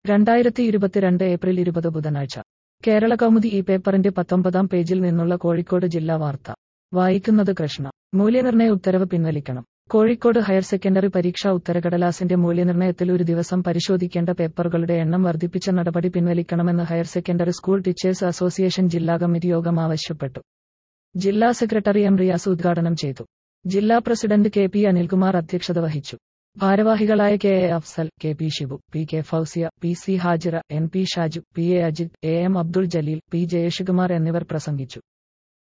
രണ്ടായിരത്തി ഇരുപത്തിരണ്ട് ഏപ്രിൽ ഇരുപത് ബുധനാഴ്ച കേരള കൗമുദി ഈ പേപ്പറിന്റെ പത്തൊമ്പതാം പേജിൽ നിന്നുള്ള കോഴിക്കോട് ജില്ലാ വാർത്ത വായിക്കുന്നത് കൃഷ്ണ മൂല്യനിർണയ ഉത്തരവ് പിൻവലിക്കണം കോഴിക്കോട് ഹയർ സെക്കൻഡറി പരീക്ഷാ ഉത്തരകടലാസിന്റെ മൂല്യനിർണയത്തിൽ ഒരു ദിവസം പരിശോധിക്കേണ്ട പേപ്പറുകളുടെ എണ്ണം വർദ്ധിപ്പിച്ച നടപടി പിൻവലിക്കണമെന്ന് higher secondary school teachers association ജില്ലാ കമ്മിറ്റി യോഗം ആവശ്യപ്പെട്ടു ജില്ലാ സെക്രട്ടറി എം റിയാസ് ഉദ്ഘാടനം ചെയ്തു ജില്ലാ പ്രസിഡന്റ് കെ പി അനിൽകുമാർ അധ്യക്ഷത വഹിച്ചു ഭാരവാഹികളായ K A Afsal K P Shibu P K Fousiya P C Hajira N P Shaju P A Ajith A M Abdul Jaleel P Jayeshkumar എന്നിവർ പ്രസംഗിച്ചു